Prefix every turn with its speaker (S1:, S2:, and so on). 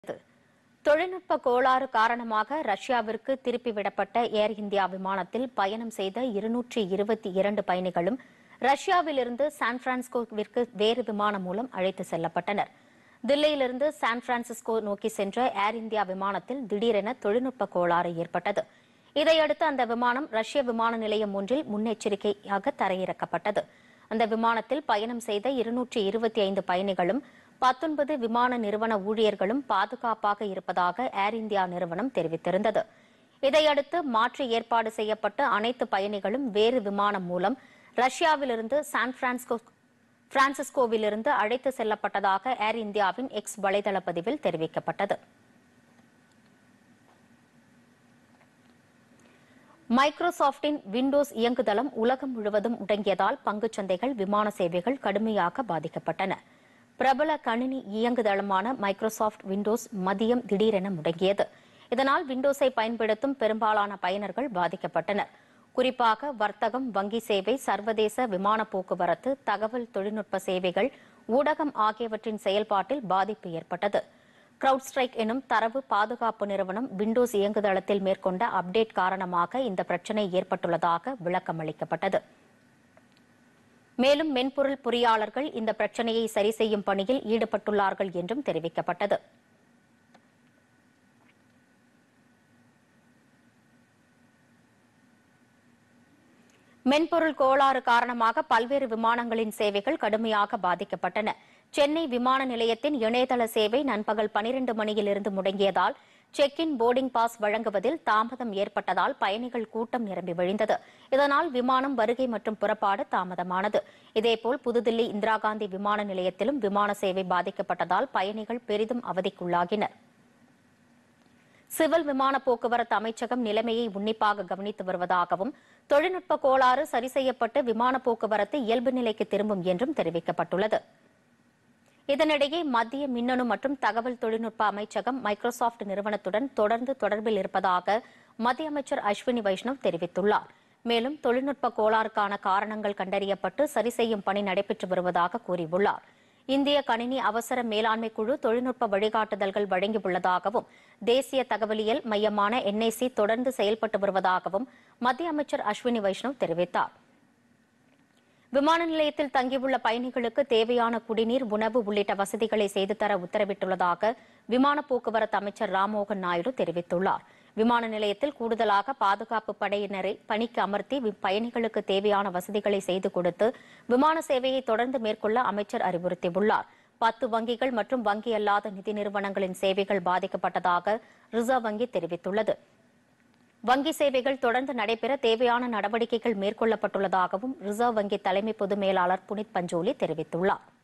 S1: தொழில்நுட்ப கோளாறு காரணமாக ரஷ்யாவிற்கு திருப்பி விடப்பட்ட ஏர் இந்தியா விமானத்தில் பயணம் செய்த இருநூற்றி இருபத்தி இரண்டு பயணிகளும் ரஷ்யாவிலிருந்து சான் பிரான்சிஸ்கோவிற்கு வேறு விமானம் மூலம் அழைத்து செல்லப்பட்டனர் தில்லியிலிருந்து சான் பிரான்சிஸ்கோ நோக்கி சென்ற ஏர் இந்தியா விமானத்தில் திடீரென தொழில்நுட்ப கோளாறு ஏற்பட்டது இதையடுத்து அந்த விமானம் ரஷ்ய விமான நிலையம் ஒன்றில் முன்னெச்சரிக்கையாக தரையிறக்கப்பட்டது அந்த விமானத்தில் பயணம் செய்த இருநூற்றி இருபத்தி ஐந்து பயணிகளும் பத்தொன்பது விமான நிறுவன ஊழியர்களும் பாதுகாப்பாக இருப்பதாக ஏர் இந்தியா நிறுவனம் தெரிவித்திருந்தது இதையடுத்து மாற்று ஏற்பாடு செய்யப்பட்ட அனைத்து பயணிகளும் வேறு விமானம் மூலம் ரஷ்யாவிலிருந்து சான் பிரான்சிஸ்கோ பிரான்சிஸ்கோவிலிருந்து அழைத்து செல்லப்பட்டதாக ஏர் இந்தியாவின் எக்ஸ் வலைதள பதிவில் தெரிவிக்கப்பட்டது மைக்ரோசாப்டின் விண்டோஸ் இயங்குதளம் உலகம் முழுவதும் முடங்கியதால் பங்குச் சந்தைகள் விமான சேவைகள் கடுமையாக பாதிக்கப்பட்டன பிரபல கணினி இயங்குதளமான மைக்ரோசாப்ட் விண்டோஸ் மதியம் திடீரென முடங்கியது இதனால் விண்டோஸை பயன்படுத்தும் பெரும்பாலான பயனர்கள் பாதிக்கப்பட்டனர் குறிப்பாக வர்த்தகம் வங்கி சேவை சர்வதேச விமான போக்குவரத்து தகவல் தொழில்நுட்ப சேவைகள் ஊடகம் ஆகியவற்றின் செயல்பாட்டில் பாதிப்பு ஏற்பட்டது கிரவுட் ஸ்ட்ரைக் எனும் தரவு பாதுகாப்பு நிறுவனம் விண்டோஸ் இயங்குதளத்தில் மேற்கொண்ட அப்டேட் காரணமாக இந்த பிரச்சினை ஏற்பட்டுள்ளதாக விளக்கம் அளிக்கப்பட்டது மேலும் மென்பொருள் பொறியாளர்கள் இந்த பிரச்சனையை சரி செய்யும் பணியில் ஈடுபட்டுள்ளார்கள் என்றும் தெரிவிக்கப்பட்டது மென்பொருள் கோளாறு காரணமாக பல்வேறு விமானங்களின் சேவைகள் கடுமையாக பாதிக்கப்பட்டன சென்னை விமான நிலையத்தின் இணையதள சேவை நண்பகல் பனிரண்டு மணியிலிருந்து முடங்கியதால் செக் இன் போர்டிங் பாஸ் வழங்குவதில் தாமதம் ஏற்பட்டதால் பயணிகள் கூட்டம் நிரம்பி வழிந்தது இதனால் விமானம் வருகை மற்றும் புறப்பாடு தாமதமானது இதேபோல் புதுதில்லி இந்திரா காந்தி விமான நிலையத்திலும் விமான சேவை பாதிக்கப்பட்டதால் பயணிகள் பெரிதும் அவதிக்குள்ளாகினர் சிவில் விமான போக்குவரத்து அமைச்சகம் நிலைமையை உன்னிப்பாக கவனித்து வருவதாகவும் தொழில்நுட்ப கோளாறு சரி செய்யப்பட்டு விமான போக்குவரத்து இயல்பு நிலைக்கு திரும்பும் என்றும் தெரிவிக்கப்பட்டுள்ளது இதனிடையே மத்திய மின்னணு மற்றும் தகவல் தொழில்நுட்ப அமைச்சகம் மைக்ரோசாப்ட் நிறுவனத்துடன் தொடர்ந்து தொடர்பில் இருப்பதாக மத்திய அமைச்சர் அஸ்வினி வைஷ்ணவ் தெரிவித்துள்ளார் மேலும் தொழில்நுட்ப கோளாறுக்கான காரணங்கள் கண்டறியப்பட்டு சரி செய்யும் பணி நடைபெற்று வருவதாக கூறியுள்ளார் இந்திய கணினி அவசர மேலாண்மை குழு தொழில்நுட்ப வழிகாட்டுதல்கள் வழங்கியுள்ளதாகவும் தேசிய தகவலியல் மையமான என்ஐசி தொடர்ந்து செயல்பட்டு வருவதாகவும் மத்திய அமைச்சர் அஸ்வினி வைஷ்ணவ் தெரிவித்தார் விமான நிலையத்தில் தங்கியுள்ள பயணிகளுக்கு தேவையான குடிநீர் உணவு உள்ளிட்ட வசதிகளை செய்து தர உத்தரவிட்டுள்ளதாக விமான போக்குவரத்து அமைச்சர் ராம்மோகன் நாயுடு தெரிவித்துள்ளார் விமான நிலையத்தில் கூடுதலாக பாதுகாப்பு படையினரை பணிக்கு அமர்த்தி வி- பயணிகளுக்கு தேவையான வசதிகளை செய்து கொடுத்து விமான சேவையை தொடர்ந்து மேற்கொள்ள அமைச்சர் அறிவுறுத்தியுள்ளார் பத்து வங்கிகள் மற்றும் வங்கி அல்லாத நிதி நிறுவனங்களின் சேவைகள் பாதிக்கப்பட்டதாக ரிசர்வ் வங்கி தெரிவித்துள்ளது வங்கி சேவைகள் தொடர்ந்து நடைபெற தேவையான நடவடிக்கைகள் மேற்கொள்ளப்பட்டுள்ளதாகவும் ரிசர்வ் வங்கி தலைமை பொது மேலாளர் புனித் பஞ்சோலி தெரிவித்துள்ளார்